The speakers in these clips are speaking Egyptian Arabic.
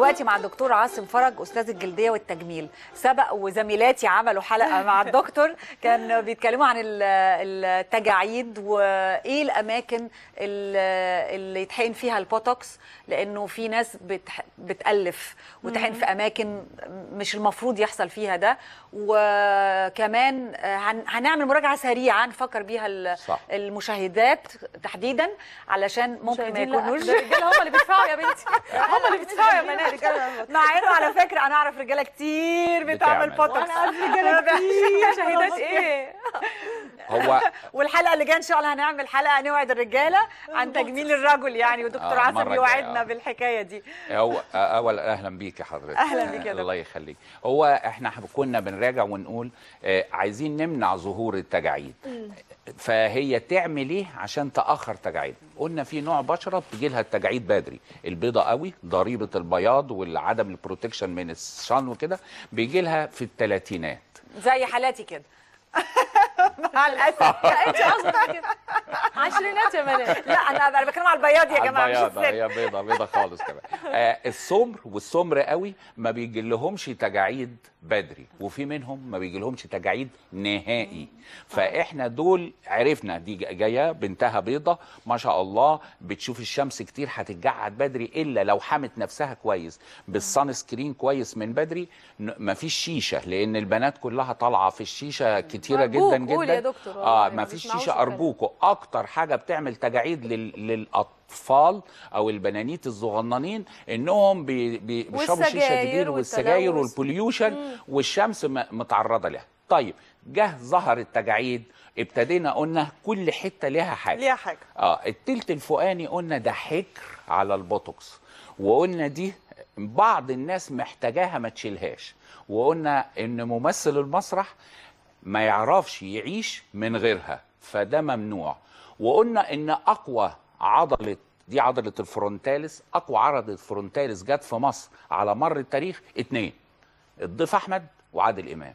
دلوقتي مع الدكتور عاصم فرج استاذ الجلديه والتجميل سبق وزميلاتي عملوا حلقه مع الدكتور كان بيتكلموا عن ال- التجاعيد وايه الاماكن ال- اللي يتحقن فيها البوتوكس لانه في ناس بتح- بتالف وتحقن في اماكن مش المفروض يحصل فيها ده وكمان هن- هنعمل مراجعه سريعه نفكر بيها ال- صح. المشاهدات تحديدا علشان ممكن ما مشاهدين لا، يكونوش ده الرجاله هم اللي بيدفعوا يا بنتي هم اللي بيدفعوا يا منال مع انه على فكره انا اعرف رجاله كتير بتعمل بتعمل. بوتوكس وانا اعرف رجاله كتير شهيدات ايه هو والحلقه اللي جايه ان شاء الله هنعمل حلقه نوعد الرجاله عن تجميل الرجل يعني ودكتور آه، عاصم المرة يوعدنا الجاية. بالحكايه دي هو اولا اهلا بيك يا حضرتك أهلا بيك يا دكتور. الله يخليك هو احنا كنا بنراجع ونقول آه، عايزين نمنع ظهور التجاعيد فهي تعمل ايه عشان تاخر تجاعيد قلنا في نوع بشره بتجي لها التجاعيد بدري البيضه قوي ضريبه البياض والعدم البروتكشن من الشن وكده بيجي لها في الثلاثينات زي حالاتي كده مع الاسف لا انت قصدك كده عشرينات يا منال لا انا انا بتكلم على البياض يا جماعه مش البياضة السن هي بيضة بيضة خالص كمان آه السمر والسمر قوي ما بيجي لهمش تجاعيد بدري وفي منهم ما بيجي لهمش تجاعيد نهائي فاحنا دول عرفنا دي جايه بنتها بيضة ما شاء الله بتشوف الشمس كتير هتتجعد بدري الا لو حمت نفسها كويس بالصن سكرين كويس من بدري ما فيش شيشه لان البنات كلها طالعه في الشيشه كتيره أرجوك، جدا جدا قول يا دكتور والله، اه ما ما فيش بيسمعوش شيشه الكلام. ارجوكوا اكتر حاجه بتعمل تجاعيد لل... للاطفال او البنانيت الصغننين انهم بي... بي... بيشربوا شيشه والسجاير كتير والسجاير والتلوث. والبوليوشن والشمس م... متعرضه لها طيب جه ظهر التجاعيد ابتدينا قلنا كل حته ليها حاجه ليها حاجه اه التلت الفوقاني قلنا ده حكر على البوتوكس وقلنا دي بعض الناس محتاجاها ما تشيلهاش وقلنا ان ممثل المسرح ما يعرفش يعيش من غيرها فده ممنوع وقلنا ان اقوى عضله دي عضله الفرونتاليس اقوى عضله الفرونتاليس جت في مصر على مر التاريخ اتنين الضيف احمد وعادل امام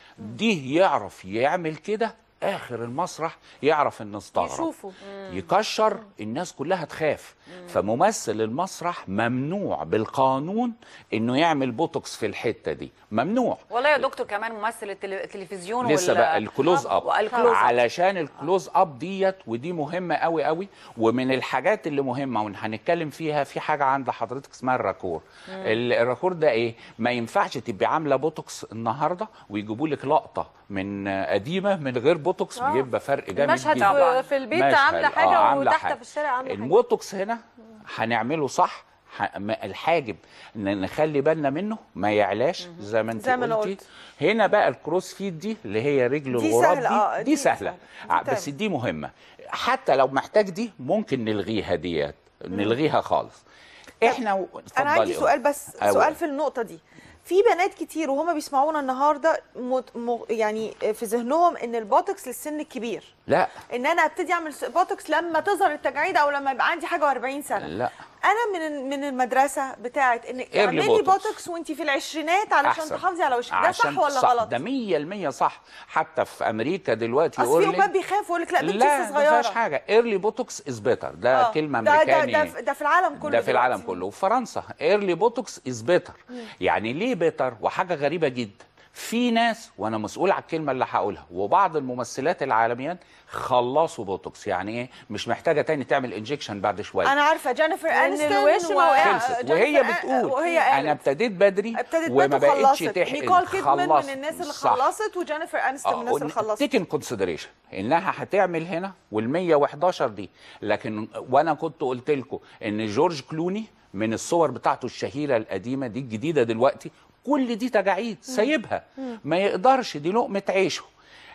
دي يعرف يعمل كده اخر المسرح يعرف ان استغرب يشوفوا. يكشر الناس كلها تخاف فممثل المسرح ممنوع بالقانون انه يعمل بوتوكس في الحته دي ممنوع والله يا دكتور كمان ممثل التلي- التلفزيون لسه وال- بقى الكلوز اب والكلوز اب علشان الكلوز اب ديت ودي مهمه قوي قوي ومن الحاجات اللي مهمه وهنتكلم فيها في حاجه عند حضرتك اسمها الراكور ال- الراكور ده ايه ما ينفعش تبقي عامله بوتوكس النهارده ويجيبوا لك لقطه من قديمه من غير بوتوكس آه. بيبقى فرق جامد المشهد جدا في, في البيت مشهد، عامله حاجه آه، عاملة وتحت حاجة. في الشارع عامله حاجه البوتوكس هنا هنعمله صح ح- ما- الحاجب ن- نخلي بالنا منه ما يعلاش زي ما انت زي ما أنا قلتي قلت. هنا بقى الكروس فيت دي اللي هي رجل دي الغراب سهلة، دي آه، دي, دي سهله سهلة. آه، دي بس تمام. دي مهمه حتى لو محتاج دي ممكن نلغيها ديت نلغيها خالص احنا و- انا عندي اتفضلي سؤال بس أول. سؤال في النقطه دي في بنات كتير وهم بيسمعونا النهارده مت... م... يعني في ذهنهم ان البوتوكس للسن الكبير لا ان انا ابتدي اعمل بوتوكس لما تظهر التجاعيد او لما يبقى عندي حاجه و40 سنه لا انا من من المدرسه بتاعت ان اعملي بوتوكس. بوتوكس وانت في العشرينات علشان أحسن. تحافظي على وشك ده عشان صح ولا صح غلط ده 100% صح حتى في امريكا دلوقتي اصل يقول في لك اوقات بيخاف يقول لك لا بنتي لا لسه ما فيهاش صغيره حاجه ايرلي بوتوكس از بيتر ده آه. كلمه ده- ده- امريكاني ده في- ده في العالم كله ده في العالم دلوقتي. كله وفي فرنسا ايرلي بوتوكس از بيتر يعني ليه بيتر وحاجه غريبه جدا في ناس وانا مسؤول على الكلمه اللي هقولها وبعض الممثلات العالميات خلصوا بوتوكس يعني ايه مش محتاجه تاني تعمل انجكشن بعد شويه انا عارفه جينيفر لأن انستون الوش ما وقعش. خلصت جينيفر وهي أن- بتقول وهي انا قالت ابتديت بدري ابتدت وما بدري بقتش وخلصت تحقن نيكول كيدمان خلصت. من الناس اللي صح. خلصت وجينيفر انستون من الناس اللي خلصت تيك ان كونسيدريشن انها هتعمل هنا وال 111 دي لكن وانا كنت قلت لكم ان جورج كلوني من الصور بتاعته الشهيره القديمه دي الجديده دلوقتي كل دي تجاعيد سايبها ما يقدرش دي لقمه عيشه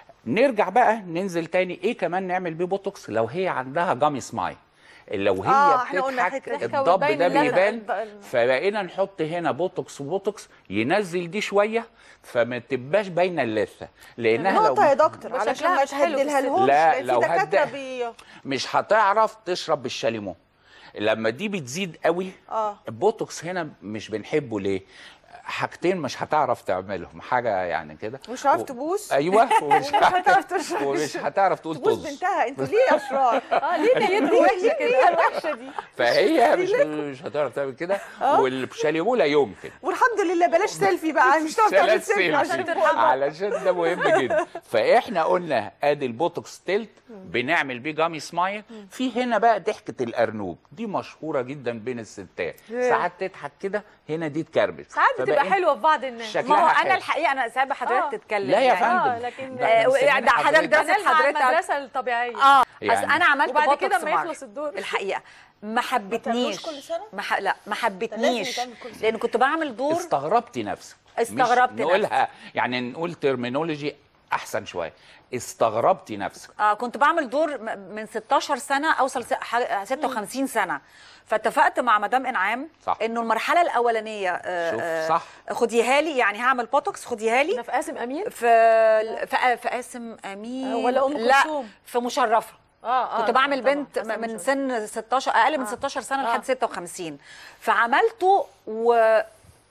نرجع بقى ننزل تاني ايه كمان نعمل بيه بوتوكس لو هي عندها جامي سمايل لو هي آه، إحنا قلنا بتضحك الحتة دي. الضب وتبين ده اللبن. بيبان الض- فبقينا نحط هنا بوتوكس وبوتوكس ينزل دي شويه فما تبقاش باينه اللثه لانها لو نقطة يا دكتور بس علشان شكلها ما مش حلو في تهدلها الست. لهمش لا، لأن لو في دكاترة هد- بي... مش هتعرف تشرب بالشاليمو لما دي بتزيد قوي آه. البوتوكس هنا مش بنحبه ليه حاجتين مش هتعرف تعملهم حاجه يعني كده مش عارف و- تبوس ايوه ومش هتعرف تشرب. ومش هتعرف تقول تبوس طز بنتها انتوا ليه اشرار اه ليه نيتكم وحشه كده الوحشه دي فهي مش مش هتعرف تعمل كده والشاليمو لا يمكن والحمد لله بلاش سيلفي بقى مش هتعرف تعمل ثلاث سيلفي عشان سيلفي تلحقوا علشان ده مهم جدا فاحنا قلنا ادي البوتوكس تلت بنعمل بيه جامي سمايل في هنا بقى ضحكه الارنوب دي مشهوره جدا بين الستات ساعات تضحك كده هنا دي تكربش ساعات بتبقى فبقى حلوه في بعض الناس شكلها ما هو انا حلو. الحقيقه انا سايبه آه. حضرتك تتكلم لا يا يعني. فندم آه، لكن- ده إحنا آه، مستنيين ده حضرتك درست كمان مع حضرتك المدرسه الطبيعيه اه يعني- يعني انا عملت وبعد كده بوتوكس ما مرة. يخلص الدور. الحقيقه ما حبتنيش كل سنة؟ ما ح... لا ما حبتنيش يتعمل كل سنة. لان كنت بعمل دور استغربتي نفسك استغربت مش نقولها يعني نقول ترمينولوجي احسن شويه استغربتي نفسك آه كنت بعمل دور م- من 16 سنه اوصل س- ح- 56 سنه فاتفقت مع مدام انعام صح. انه المرحله الاولانيه آه شوف، آه، صح. خديها لي يعني هعمل بوتوكس خديها لي ده في قاسم امين في في في قاسم امين آه، ولا أم لا كلثوم؟ في مشرفه اه اه كنت بعمل طبعاً. بنت قاسم من مشهور. سن 16 اقل من 16 سنه آه. لحد 56 فعملته و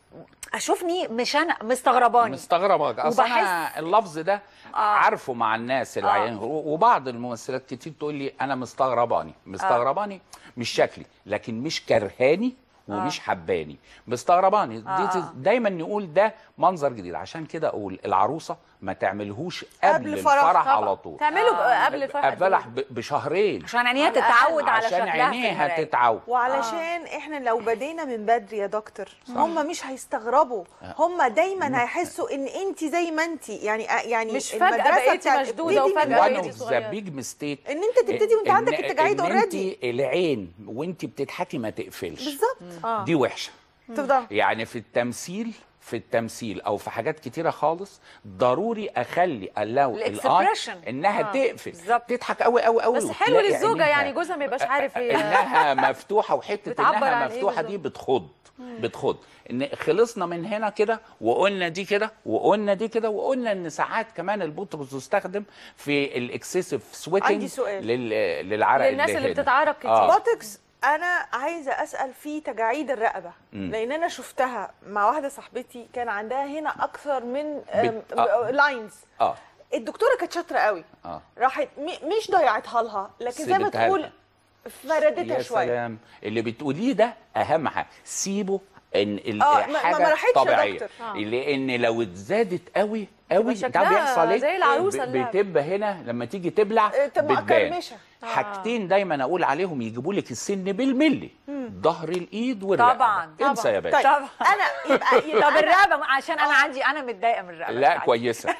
اشوفني مش انا مستغرباني مستغربة اصل وبحس- انا اللفظ ده آه. عارفه مع الناس العيان وبعض الممثلات كتير تقول لي انا مستغرباني مستغرباني مش شكلي لكن مش كرهاني ومش حباني مستغرباني آه. دي دايما نقول ده منظر جديد عشان كده اقول العروسه ما تعملهوش قبل, قبل الفرح, فرح على طبعاً. طول تعملوا بقى قبل الفرح قد قبلها إيه؟ ب- بشهرين عشان عينيها تتعود على عشان شكلها في عينيها المراية. تتعود وعلشان احنا لو بدينا من بدري يا دكتور هم مش هيستغربوا هم دايما هيحسوا ان انت زي ما انت يعني يعني مش فجأة المدرسة بقيتي بتاعت مشدودة ابتدي من وفجأة وان بدري. بقيتي اوف ذا صغيرة. بيج ميستيك ان انت تبتدي وانت عندك التجاعيد اوريدي انت العين وانت بتضحكي ما تقفلش بالظبط اه دي وحشه تفضل يعني في التمثيل في التمثيل او في حاجات كتيره خالص ضروري اخلي الاو الاي الإكسبريشن. انها آه، تقفل بالظبط. تضحك قوي قوي قوي بس حلو وتلاقي للزوجه عينيها- يعني جوزها ما يبقاش عارف هي انها مفتوحه وحته بتعبر انها عن إيه مفتوحه دي بالظبط؟ بتخض بتخض ان خلصنا من هنا كده وقلنا دي كده وقلنا دي كده وقلنا ان ساعات كمان البوتوكس يستخدم في الاكسسيف سويتنج عندي سؤال. لل... للعرق للناس اللي هنا. بتتعرق كتير. آه. بوتوكس انا عايزه اسال في تجاعيد الرقبه لان انا شفتها مع واحده صاحبتي كان عندها هنا اكثر من بت- آه. لاينز اه الدكتوره كانت شاطره قوي اه راحت م- مش ضيعتها لها لكن زي ما سيبتها تقول لها. فردتها يا شويه سلام اللي بتقوليه ده اهم حاجه سيبه ان ال- آه، ما- ما- حاجه ما راحتش يا طبيعيه دكتور. آه. لان لو اتزادت قوي قوي يبقى انت عارف شكلها بيحصل ايه زي العروسة ب- اللعب. بتبقى هنا لما تيجي تبلع آه، تبقى بتبان مقرمشة. حاجتين دايما اقول عليهم يجيبوا لك السن بالملي ظهر الايد والرقبه طبعاً، انسى طبعاً. يا باشا طيب طبعا. انا يبقى يبقى طب أنا- الرقبه عشان انا عندي انا متضايقه من الرقبه لا بتاعتي. كويسه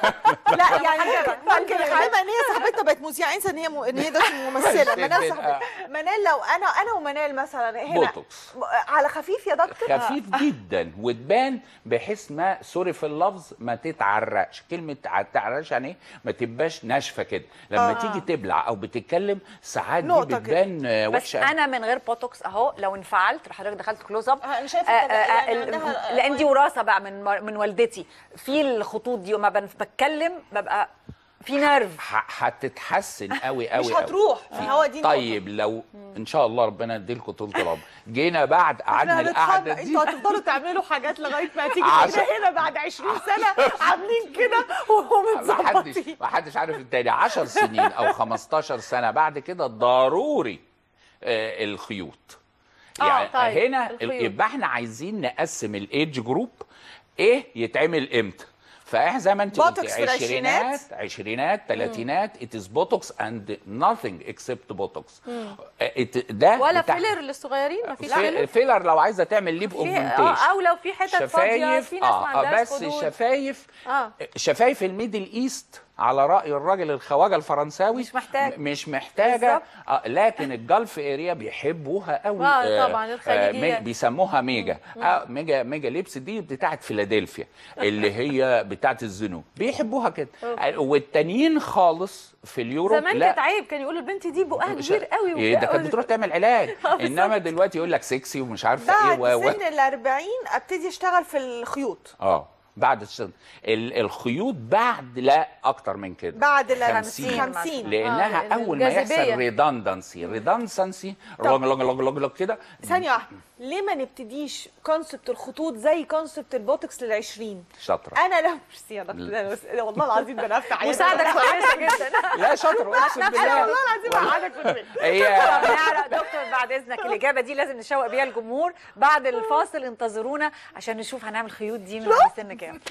لا يعني ممكن بما ان هي صاحبتنا بقت مذيعه انسى ان هي م... ان هي دلوقتي ممثله منال صاحبتي منال لو انا انا ومنال مثلا هنا بوتوكس. م- على خفيف يا دكتور خفيف جدا وتبان بحيث ما سوري في اللفظ ما تتعرقش كلمه تتعرقش يعني ايه ما تبقاش ناشفه كده لما آه. تيجي تبلع او بتتكلم ساعات دي نقطة كده. بتبان آه، بس وحشه انا من غير بوتوكس اهو لو انفعلت حضرتك دخلت كلوز اب آه، أنا شايفة آه، طبعاً آه، يعني ال- عندها لان دي وراثه بقى من من والدتي في الخطوط دي وما بن- بتكلم ببقى في نيرف ه- هتتحسن قوي قوي مش قوي. هتروح هو دي النقطة. طيب لو ان شاء الله ربنا يديلكم طول العمر جينا بعد قعدنا احنا القعده هنتخانق دي انتوا هتفضلوا تعملوا حاجات لغايه ما تيجي عشان- تلاقينا هنا بعد 20 سنه عاملين كده ما حدش ومتظبطين ما حدش عارف التاني 10 سنين او 15 سنه بعد كده ضروري آه، الخيوط آه، يعني طيب، هنا الخيوط. يبقى احنا عايزين نقسم الايدج جروب ايه يتعمل امتى فاحنا زي ما انت قلت بوتوكس في العشرينات. عشرينات عشرينات ثلاثينات it is botox and nothing except botox آه، it- ده ولا بتاع- فيلر للصغيرين مفيش في- فيلر فيلر لو عايزه تعمل ليب في اوجمنتيشن اه او لو في حتت فاضيه في ناس ما آه عندهاش بس خدود شفايف اه شفايف الميدل ايست على راي الراجل الخواجه الفرنساوي مش محتاج. م- مش محتاجه بالظبط. آه لكن الجلف اريا بيحبوها قوي آه، طبعاً، الخليجيات. مي- بيسموها ميجا آه ميجا ميجا ليبس دي بتاعت فيلادلفيا اللي هي بتاعت الزنوب بيحبوها كده آه، والتانيين خالص في اليوروب زمان لا كانت عيب كان يقول البنت دي بقها مش- كبير قوي إيه ده كانت وبتاع. بتروح تعمل علاج آه، انما دلوقتي يقول لك سكسي ومش عارفه ايه بعد و... و... سن ال 40 ابتدي اشتغل في الخيوط اه بعد السن ال- الخيوط بعد لا اكتر من كده بعد ال 50. 50 لانها آه، لأن اول ما يحصل الجاذبية. ريدندنسي ريدندنسي لوج لوج لوج لوج لوج كده ثانيه واحده ليه ما نبتديش كونسبت الخطوط زي كونسبت البوتوكس لل 20 شاطره انا لو ميرسي يا دكتور ده أنا بس- والله العظيم ده انا افتح عيني. مساعدة كويسة جدا لا شاطره اقسم انا بالله والله العظيم قاعدك في البيت هي طب نعرف دكتور بعد اذنك الاجابه دي لازم نشوق بيها الجمهور بعد الفاصل انتظرونا عشان نشوف هنعمل خيوط دي من عند سن كام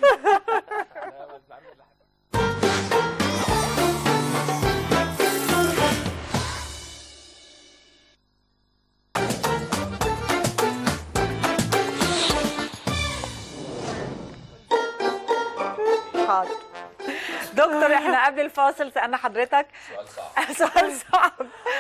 حاضر دكتور احنا قبل الفاصل سالنا حضرتك سؤال صعب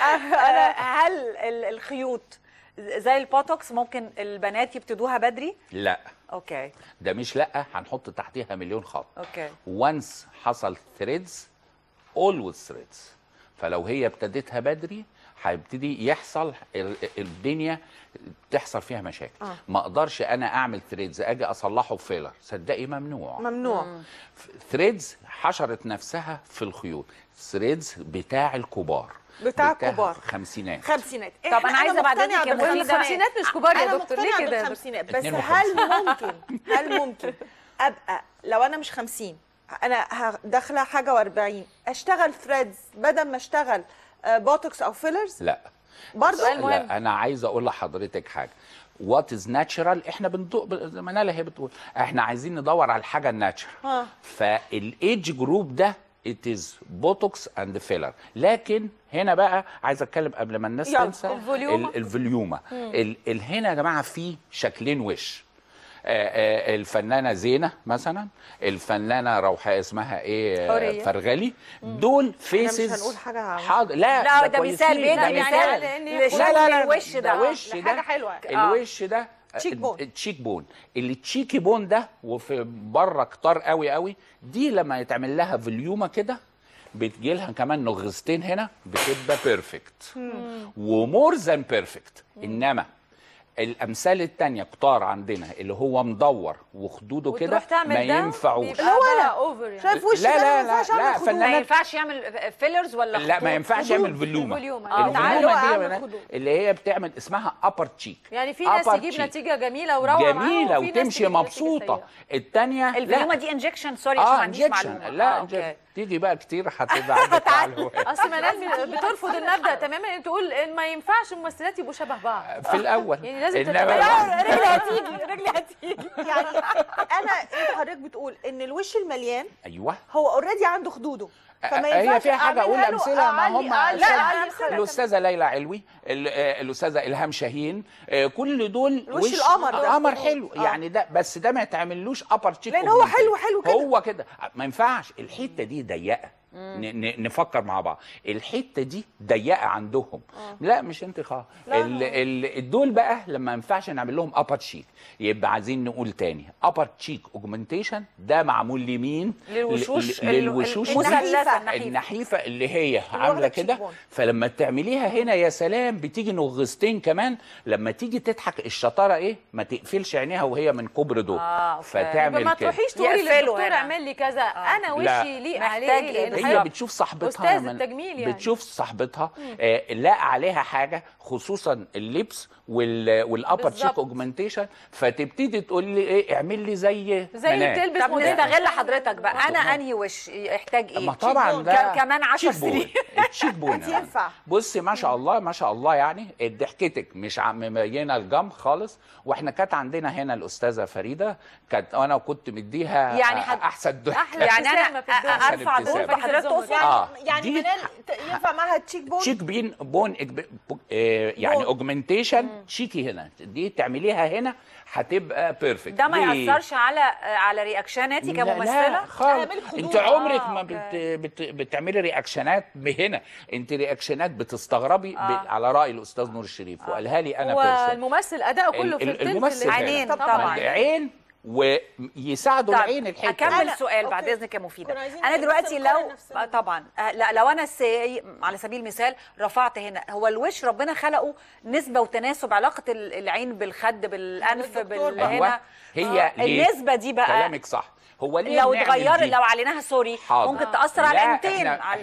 انا هل ال- الخيوط زي البوتوكس ممكن البنات يبتدوها بدري لا اوكي ده مش لا هنحط تحتيها مليون خط اوكي وانس حصل ثريدز اولويز ثريدز فلو هي ابتدتها بدري هيبتدي يحصل ال- الدنيا تحصل فيها مشاكل آه. ما اقدرش انا اعمل ثريدز اجي اصلحه بفيلر صدقي ممنوع ممنوع ثريدز حشرت نفسها في الخيوط ثريدز بتاع الكبار بتاع الكبار. خمسينات خمسينات طب أنا عايزة بعد مقتنعة إذنك يا بالخمسينات. مفيدة. الخمسينات مش كبار يا انا دكتور ليه مقتنعة كده يا دكتور بالخمسينات بس 52. هل ممكن هل ممكن ابقى لو انا مش 50 انا ه- داخله حاجه و40 اشتغل ثريدز بدل ما اشتغل آه، بوتوكس او فيلرز لا برضه سؤال مهم. لا انا عايز اقول لحضرتك حاجه وات از ناتشرال احنا بندق زي ما نالا هي بتقول احنا عايزين ندور على الحاجه الناتشرال ها. فالايدج جروب ده ات از بوتوكس اند فيلر لكن هنا بقى عايز اتكلم قبل ما الناس يلا. تنسى الفوليوما. ال- الفوليوما ال- ال- هنا يا جماعه في شكلين وش آه، آه، الفنانه زينه مثلا الفنانه روحه اسمها ايه آه، حورية. فرغلي دول فيسز هنقول حاجة عن- حاضر لا لا ده كويسين، مثال بيدي ده مثال يعني لشكل لا لا لا الوش ده ده وش ده حاجة حلوة. الوش ده تشيك بون. التشيك بون اللي التشيكي بون ده وفي بره كتار قوي قوي دي لما يتعمل لها فوليومه كده بتجي لها كمان نغزتين هنا بتبقى بيرفكت ومور ذان بيرفكت انما الامثال التانية كتار عندنا اللي هو مدور وخدوده كده وتروح تعمل ما ده ينفعوش بيبقى لا، بقى لا. اوفر يعني شايف وشي لا، ده لا، ما ينفعش لا، لا، اعمل خدود ما فنانات- ينفعش يعمل فيلرز ولا لا ما خطوط؟ ينفعش يعمل فوليوما الفوليوما. آه. الفوليوما تعالوا دي أعمل يا بنات خدود. اللي هي بتعمل اسمها ابر تشيك يعني في ناس تجيب نتيجة جميلة وروعة معاهم، جميله وفي ناس وتمشي تجيب نتيجة مبسوطه سيئة. الثانيه الفيلومه دي انجكشن سوري اه عشان ما عنديش انجكشن معلومه لا آه، انجكشن اوكي تيجي بقى كتير هتبقى عندك معلومات اصل منال بترفض المبدا تماما ان تقول ان ما ينفعش الممثلات يبقوا شبه بعض في الاول يعني لازم إنما تتبين. بقى- رجلي هتيجي رجلي هتيجي يعني انا انت حضرتك بتقول ان الوش المليان ايوه هو اوريدي عنده خدوده فما هي ينفعش فيها حاجه اقول أعملها له امثله ما أعلي- هم أعلي- الأستاذ- أعلي الخلق. الاستاذه ليلى علوي ال- آه، الاستاذه الهام شاهين آه، كل دول الوش القمر ده. قمر حلو آه. يعني ده بس ده ما يتعملوش ابر تشيك لأن هو حلو- حلو كده. هو كده ما ينفعش الحته دي ضيقه ن- ن- نفكر مع بعض الحته دي ضيقه عندهم لا مش انت خالص ال- ال- دول بقى لما ما ينفعش نعمل لهم ابر تشيك يبقى عايزين نقول تاني ابر تشيك اوجمنتيشن ده معمول لمين للوشوش ل- ال- للوشوش دي المثلثة النحيفة. النحيفه اللي هي واخدة عامله تشيك كده بون. فلما تعمليها هنا يا سلام بتيجي نغزتين كمان لما تيجي تضحك الشطاره ايه ما تقفلش عينيها وهي من كبر دول آه، أوكي. فتعمل ما كده تروحيش تقولي يقفلوا للدكتور هنا. اعمل لي كذا انا لا. وشي ليه محتاج عليه إيه لان هي هي بتشوف صاحبتها أستاذ يا من- التجميل يعني. بتشوف صاحبتها آه لاقى عليها حاجه خصوصا اللبس وال والابر تشيك بالظبط. اوجمنتيشن فتبتدي تقول لي ايه اعمل لي زي زي اللي منال. بتلبس طب موديل. نستغل حضرتك بقى انا انهي وش يحتاج ايه ما طبعا بون. ده ك- كمان 10 تشيك بون. سنين التشيك بون أنت ينفع. بصي ما شاء الله ما شاء الله يعني ضحكتك مش عم مبينه الجم خالص واحنا كانت عندنا هنا الاستاذه فريده كانت انا كنت مديها يعني حد- احسن ضحك أحلى يعني انا ابتسامة في الدنيا. أ- ارفع أحسن دول ابتسامة. حضرتك تقصد يعني آه، يعني دي- منال ت- ينفع معاها تشيك بون تشيك بين بون إجب... بو- آه يعني بون. اوجمنتيشن تشيكي هنا دي تعمليها هنا هتبقى بيرفكت ده ما ياثرش على على رياكشناتي لا كممثله خالص تعملي خدود. انت عمرك آه، ما أوكي. بت... بت... بتعملي رياكشنات هنا انت رياكشنات بتستغربي آه. ب... على راي الاستاذ نور الشريف وقالها لي انا بيرسون والممثل اداؤه كله ال- في ال- التلت الممثل اللي- عينين فعلا. طبعاً. عين ويساعدوا طيب، العين الحته اكمل لا، سؤال أوكي. بعد اذنك يا مفيده كنا عايزين انا نبص دلوقتي نقارن لو نفسنا. آه، طبعا آه، لا لو انا سي... على سبيل المثال رفعت هنا هو الوش ربنا خلقه نسبه وتناسب علاقه ال- العين بالخد بالانف بالدكتور بال... بقى. أيوة. هنا هي آه، ليه؟ النسبه دي بقى كلامك صح هو ليه لو بنعمل اتغيرت دي؟ لو عليناها سوري حاضر. ممكن تاثر على لا، العينتين احنا على... احنا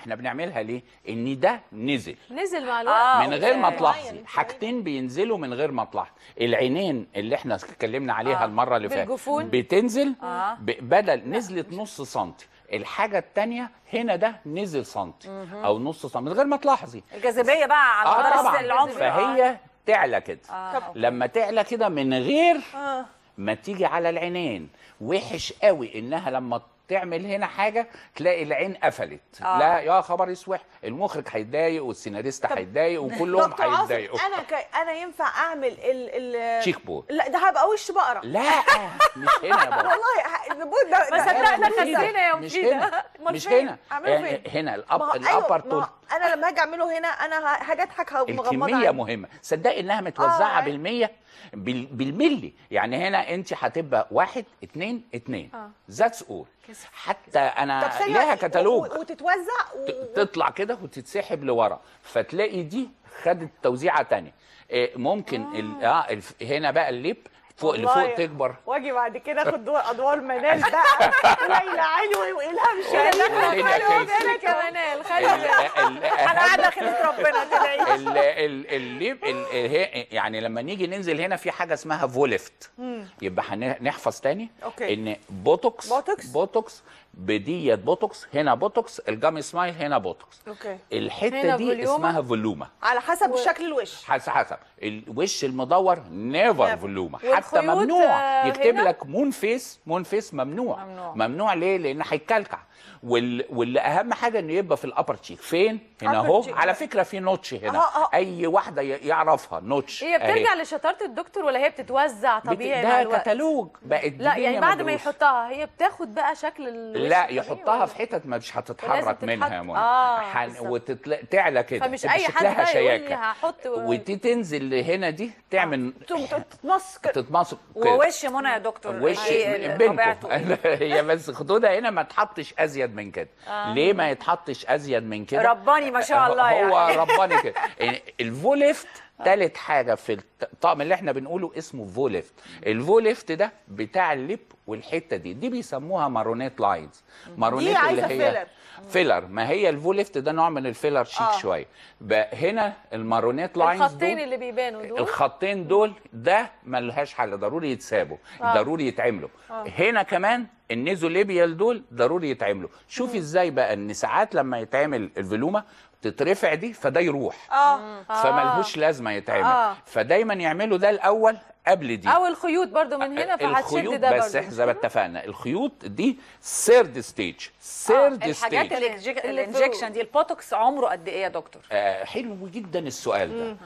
احنا بنعملها ليه ان ده نزل نزل مع الوقت آه، من غير ما أوكي. تلاحظي حاجتين بينزلوا من غير ما تلاحظي العينين اللي احنا اتكلمنا عليها آه. المره اللي فاتت بالجفون. بتنزل آه. ب- بدل نزلت نص سنتي الحاجه الثانيه هنا ده نزل سنتي او نص سنتي من غير ما تلاحظي الجاذبيه بقى على اه مدار طبعا العمر فهي تعلى كده آه. لما تعلى كده من غير اه ما تيجي على العينين وحش قوي انها لما تعمل هنا حاجه تلاقي العين قفلت آه. لا يا خبر يسوح المخرج هيتضايق والسيناريست هيتضايق وكلهم دكتور عاصم هيتضايقوا انا ك... انا ينفع اعمل ال ال تشيك بون لا ده هبقى وش بقره لا مش هنا يا بابا والله ه- النبوت ده بس ده- صدقنا مش خزينة هنا. يا مش مفيدة. هنا أمال مش فين؟ هنا أعمله يعني فين؟ هنا ما الاب هو- الابر أيوة، ما هو انا لما هاجي اعمله هنا انا ه- هاجي اضحك هبقى مغمضه الكميه عيني. مهمه صدقي انها متوزعه آه. بالميه بال- بالملي يعني هنا انت هتبقى واحد اتنين اتنين آه. ذاتس اول حتى انا طب ثانية ليها واحدة، كتالوج و- و- وتتوزع و... ت- تطلع كده وتتسحب لورا فتلاقي دي خدت توزيعه تانية إيه، ممكن ال- اه الف- هنا بقى الليب فوق اللي والله فوق تكبر واجي بعد كده اخد دور ادوار منال بقى وليلى علوي والهام شاهين وليلى كيف. انا كمان ال- خلي بالك. ال- انا قاعده خليت ربنا تدعي ال- ال- الليب ال- هي- يعني لما نيجي ننزل هنا في حاجه اسمها فوليفت يبقى هنحفظ تاني أوكي. ان بوتوكس بوتوكس. بوتوكس بديت بوتوكس هنا بوتوكس الجامي سمايل هنا بوتوكس اوكي الحته هنا دي فوليوما. اسمها فولوما على حسب شكل الوش حسب حسب الوش المدور نيفر Never. فولوما حتى والخيوط، ممنوع آه، يكتب هنا؟ لك مون فيس مون فيس ممنوع ممنوع. ممنوع ليه لان هيتكلكع وال... واللي اهم حاجه انه يبقى في الابر تشيك فين هنا Upper اهو cheek. على فكره في نوتش هنا أهو، أهو. اي واحده ي- يعرفها نوتش هي أهي. بترجع لشطاره الدكتور ولا هي بتتوزع بت- طبيعي مع ده الوقت كتالوج بقت لا يعني الدنيا بعد ما مدروسة. يحطها هي بتاخد بقى شكل الوش لا الطبيعي يحطها ولا؟ في حتت ما مش ولازم هتتحرك تتحط- منها يا منى آه، حن... بالظبط. وتتل... تعلى كده فمش تبقى اي حد شكلها بقى يقول لي شياكه هحط و... وتنزل هنا دي تعمل تتمص كده تتماسك كده ووش منى يا دكتور وش إيه بينكم طبيعته إيه؟ هي بس خدودها هنا ما تحطش ازيد من كده ليه ما يتحطش ازيد من كده رباني ما شاء الله هو يعني رباني كده يعني الفوليفت تالت حاجه في الطقم اللي احنا بنقوله اسمه فوليفت الفوليفت ده بتاع الليب والحته دي دي بيسموها مارونيت لاينز مارونيت اللي عايزة هي فيلر. فيلر ما هي الفوليفت ده نوع من الفيلر شيك آه. شويه بقى هنا المارونيت لاينز الخطين دول اللي بيبانوا دول الخطين دول ده ملهاش حل ضروري يتسابوا آه. ضروري يتعملوا هنا كمان النيزوليبيال دول ضروري يتعملوا شوفي ازاي بقى ان ساعات لما يتعمل الفولومه تترفع دي فده يروح اه فملهوش لازمه يتعمل آه. فدايما يعملوا ده الاول قبل دي او الخيوط برضو من هنا فهتشد الخيوط ده بس برضو احنا زي ما اتفقنا الخيوط دي سيرد ستيج سيرد الحاجات ستيج الإنجك- اللي فوق. الانجكشن دي البوتوكس عمره قد ايه يا دكتور آه حلو جدا السؤال ده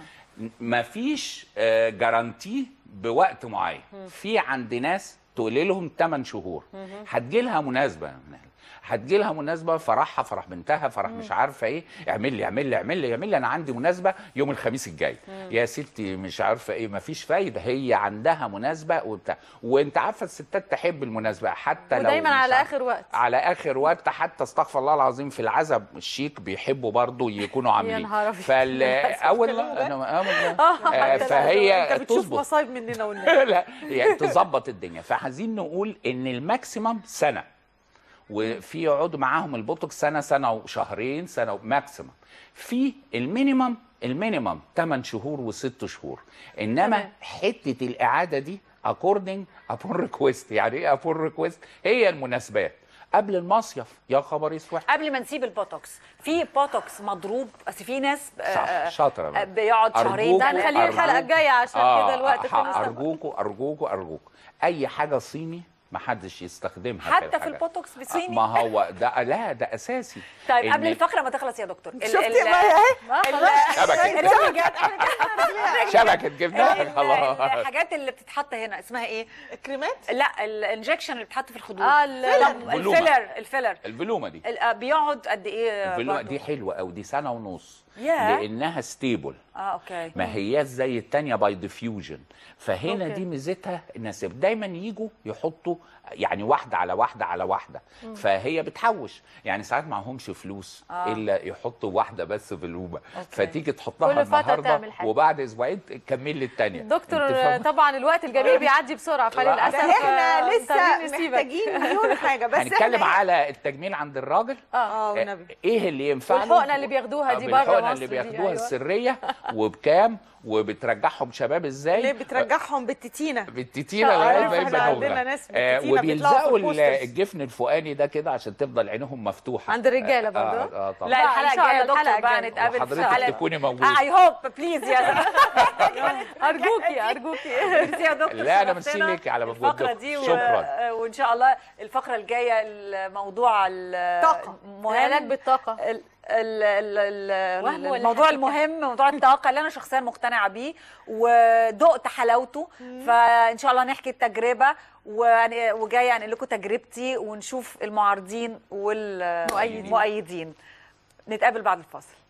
مفيش آه جارانتي بوقت معين في عند ناس تقولي لهم 8 شهور هتجي لها مناسبه يا منال. هتجي لها مناسبه فرحها فرح بنتها فرح مش عارفه ايه اعمل لي اعمل لي اعمل لي اعمل لي انا عندي مناسبه يوم الخميس الجاي يا ستي مش عارفه ايه مفيش فايده هي عندها مناسبه وبتاع وانت عارفه الستات تحب المناسبه حتى لو ودايما مش على عارفة. اخر وقت على اخر وقت حتى استغفر الله العظيم في العزب الشيك بيحبوا برضو يكونوا عاملين نهار أبيض. فال اول الكلام ده؟ انا أول آه، فهي انت بتشوف تظبط مصايب مننا والناس لا يعني تظبط الدنيا فعايزين نقول ان الماكسيمم سنه وفي يقعدوا معاهم البوتوكس سنه سنه وشهرين سنه ماكسيمم في المينيمم المينيمم 8 شهور و6 شهور انما تمام. حته الاعاده دي اكوردنج ابون ريكويست يعني ايه ابون ريكويست هي المناسبات قبل المصيف يا خبر اسود قبل ما نسيب البوتوكس في بوتوكس مضروب اصل في ناس آه، صح آه، شاطره آه، بقى. بيقعد شهرين أرجوك- ده ثلاثة. نخليه الحلقه أرجوك. الجايه عشان كده الوقت ح- خلص ارجوكوا ارجوكوا ارجوكوا اي حاجه صيني ما حدش يستخدمها حتى في الحاجات. البوتوكس بصيني ما هو ده لا ده اساسي طيب إن- قبل الفقره ما تخلص يا دكتور ال- شفتي ال- ما اهي ما ال- خلاص شبكة. الرجل جت، احنا كده شبكه جبناها ال- خلاص الحاجات اللي بتتحط هنا اسمها ايه؟ كريمات لا الانجكشن اللي بتتحط في الخدود اه ال- طب بلومة. الفيلر الفيلر الفلومه دي ال- آه، بيقعد قد ايه الفلومه برضو؟ دي حلوه قوي دي سنه ونص ياه. لانها ستيبل اه اوكي ما هياش زي التانية باي ديفيوجن فهنا أوكي. دي ميزتها الناس دايما يجوا يحطوا يعني واحده على واحده على واحده فهي بتحوش يعني ساعات معهمش فلوس آه. الا يحطوا واحده بس في القومه أوكي. فتيجي تحطها كل فترة النهارده تعمل حاجة. وبعد اسبوعين تكمل لي الثانيه دكتور طبعا الوقت الجميل بيعدي بسرعه فللاسف ده احنا آه، لسه مضطرين نسيبك. محتاجين مليون حاجه بس هنتكلم احنا على التجميل عند الراجل اه والنبي ايه اللي ينفع له؟ والحقنة اللي بياخدوها دي بره بالحقنة مصر اللي دي، بياخدوها أيوة. السريه وبكام وبترجعهم شباب ازاي ليه بترجعهم بالتتينه بالتتينه آه، لغايه عارف ما إحنا يبقى عندنا نوغة. ناس آه، بالتتينة بيطلعوا في وبيلزقوا ال- البوسترز. الجفن الفوقاني ده كده عشان تفضل عينهم مفتوحه عند الرجالة برضو؟ اه, آه طبعا لا إن الحلقه شاء الله الجايه يا دكتور الحلقة بقى الجاية. نتقابل في وحضرتك حلقه تكوني موجودة. اي هوب بليز يا ارجوكي ارجوكي ميرسي يا دكتور لا، أنا شرفتنا ميرسي ليكي على مجهود الفقره دكتور. دي و... شكراً. وان شاء الله الفقره الجايه الموضوع طاقة. العلاج بالطاقه ال- ال- ال- ال- وهم ولا الموضوع حقيقة؟ المهم موضوع الطاقه اللي انا شخصيا مقتنعه بيه ودقت حلاوته فان شاء الله نحكي التجربه وأنا- وجايه انقل لكم تجربتي ونشوف المعارضين والمؤيدين نتقابل بعد الفاصل